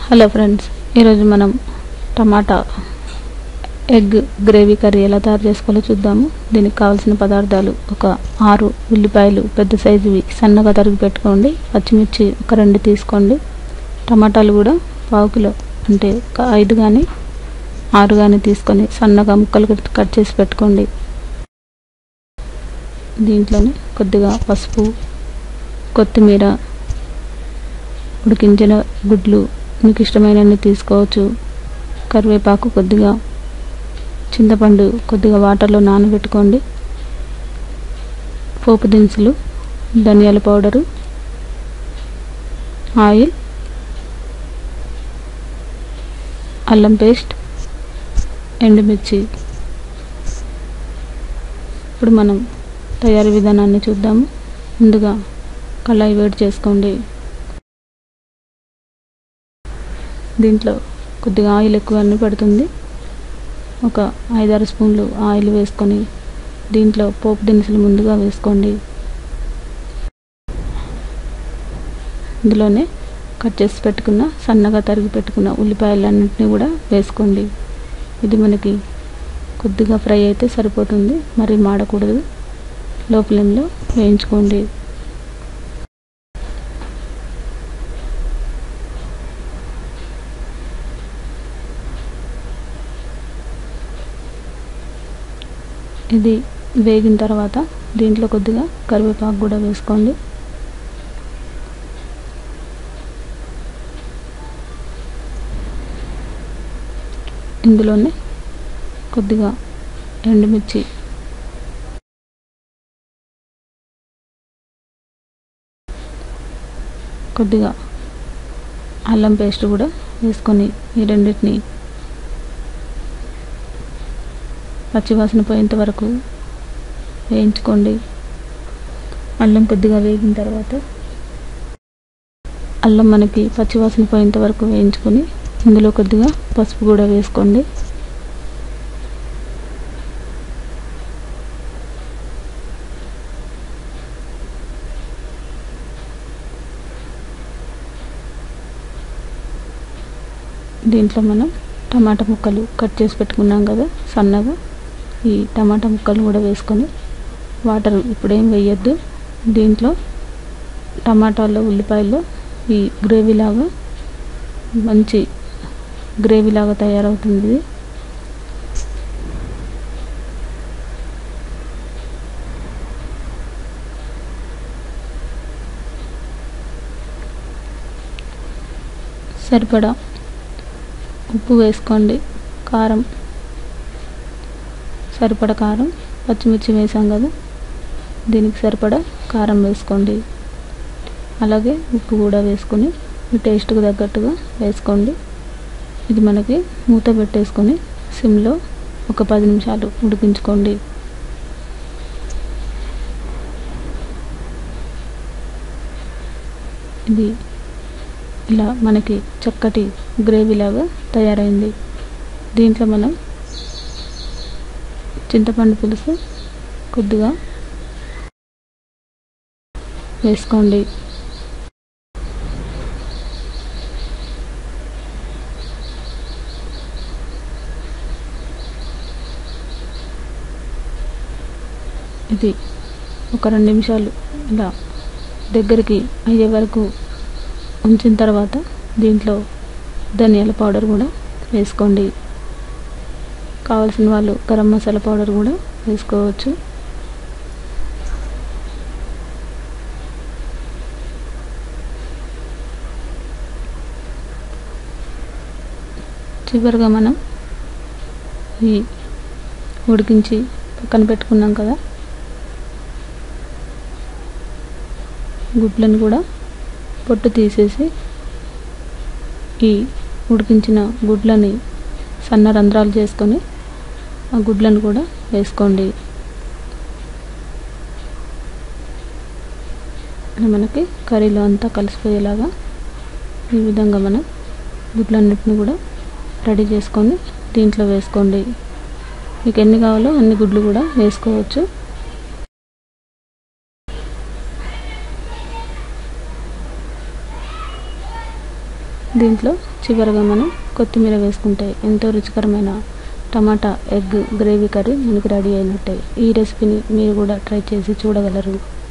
Hello friends ఈరోజు మనం టమాటా egg gravy curry ఎలా తయారు చేసుకోవాలో చూద్దాము దీనికి కావాల్సిన పదార్థాలు ఒక ఆరు ఉల్లిపాయలు పెద్ద సైజువి సన్నగా తరిగి పెట్టుకోండి పచ్చిమిర్చి ఒక రెండు తీసుకోండి టమాటాలు కూడా పావు కిలో అంటే ఒక ఐదు కానీ ఆరు కానీ తీసుకొని సన్నగా ముక్కలు కట్- కట్ చేసి పెట్టుకోండి దీంట్లోనే కొద్దిగా పసుపు కొత్తిమీర ఉడికించిన గుడ్లు మీకు ఇష్టమైనన్ని తీసుకోవచ్చు కరివేపాకు కొద్దిగా చింతపండు కొద్దిగా వాటర్లో నానబెట్టుకోండి పోపు దినుసులు ధనియాల పౌడరు ఆయిల్ అల్లం పేస్ట్ ఎండుమిర్చి ఇప్పుడు మనం తయారీ విధానాన్ని చూద్దాము ముందుగా కళాయి వేడి చేసుకోండి దీంట్లో కొద్దిగా ఆయిల్ ఎక్కువ అన్ని పడుతుంది ఒక ఐదారు స్పూన్లు ఆయిల్ వేసుకొని దీంట్లో పోపు దినుసులు ముందుగా వేసుకోండి ఇందులోనే కట్ చేసి పెట్టుకున్న సన్నగా తరిగి పెట్టుకున్న ఉల్లిపాయలన్నింటినీ కూడా వేసుకోండి ఇది మనకి కొద్దిగా ఫ్రై అయితే సరిపోతుంది మరి మాడకూడదు లో ఫ్లేమ్లో వేయించుకోండి ఇది వేగిన తర్వాత దీంట్లో కొద్దిగా కరివేపాకు కూడా వేసుకోండి ఇందులోనే కొద్దిగా ఎండుమిర్చి కొద్దిగా అల్లం పేస్ట్ కూడా వేసుకొని ఈ రెండింటిని పచ్చివాసన పోయేంత వరకు వేయించుకోండి అల్లం కొద్దిగా వేగిన తర్వాత అల్లం మనకి పచ్చివాసన పోయేంత వరకు వేయించుకొని ఇందులో కొద్దిగా పసుపు కూడా వేసుకోండి దీంట్లో మనం టమాటా ముక్కలు కట్ చేసి పెట్టుకున్నాం కదా సన్నగా ఈ టమాటా ముక్కలు కూడా వేసుకొని వాటర్ ఇప్పుడేం వేయొద్దు దీంట్లో టమాటాల్లో ఉల్లిపాయల్లో ఈ గ్రేవీ లాగా మంచి గ్రేవీ లాగా తయారవుతుంది ఇది. సరిపడా ఉప్పు వేసుకోండి కారం సరిపడ కారం పచ్చిమిర్చి వేసాం కదా దీనికి సరిపడా కారం వేసుకోండి అలాగే ఉప్పు కూడా వేసుకొని మీ టేస్ట్కి తగ్గట్టుగా వేసుకోండి ఇది మనకి మూత పెట్టేసుకొని సిమ్లో ఒక పది నిమిషాలు ఉడికించుకోండి ఇది ఇలా మనకి చక్కటి గ్రేవీ లాగా తయారైంది దీంట్లో మనం చింతపండు పులుసు కొద్దిగా వేసుకోండి ఇది ఒక రెండు నిమిషాలు ఇలా దగ్గరికి అయ్యే వరకు ఉంచిన తర్వాత దీంట్లో ధనియాల పౌడర్ కూడా వేసుకోండి కావాల్సిన వాళ్ళు గరం మసాలా పౌడర్ కూడా వేసుకోవచ్చు చివరిగా మనం ఈ ఉడికించి పక్కన పెట్టుకున్నాం కదా గుడ్లను కూడా పొట్టు తీసేసి ఈ ఉడికించిన గుడ్లని సన్న రంధ్రాలు చేసుకొని ఆ గుడ్లను కూడా వేసుకోండి ఇది మనకి కర్రీలో అంతా కలిసిపోయేలాగా ఈ విధంగా మనం గుడ్లన్నిటిని కూడా రెడీ చేసుకొని దీంట్లో వేసుకోండి మీకు ఎన్ని కావాలో అన్ని గుడ్లు కూడా వేసుకోవచ్చు దీంట్లో చివరగా మనం కొత్తిమీర వేసుకుంటే ఎంతో రుచికరమైన టమాటా ఎగ్ గ్రేవీ కర్రీ మనకి రెడీ అయినట్టే ఈ రెసిపీని మీరు కూడా ట్రై చేసి చూడగలరు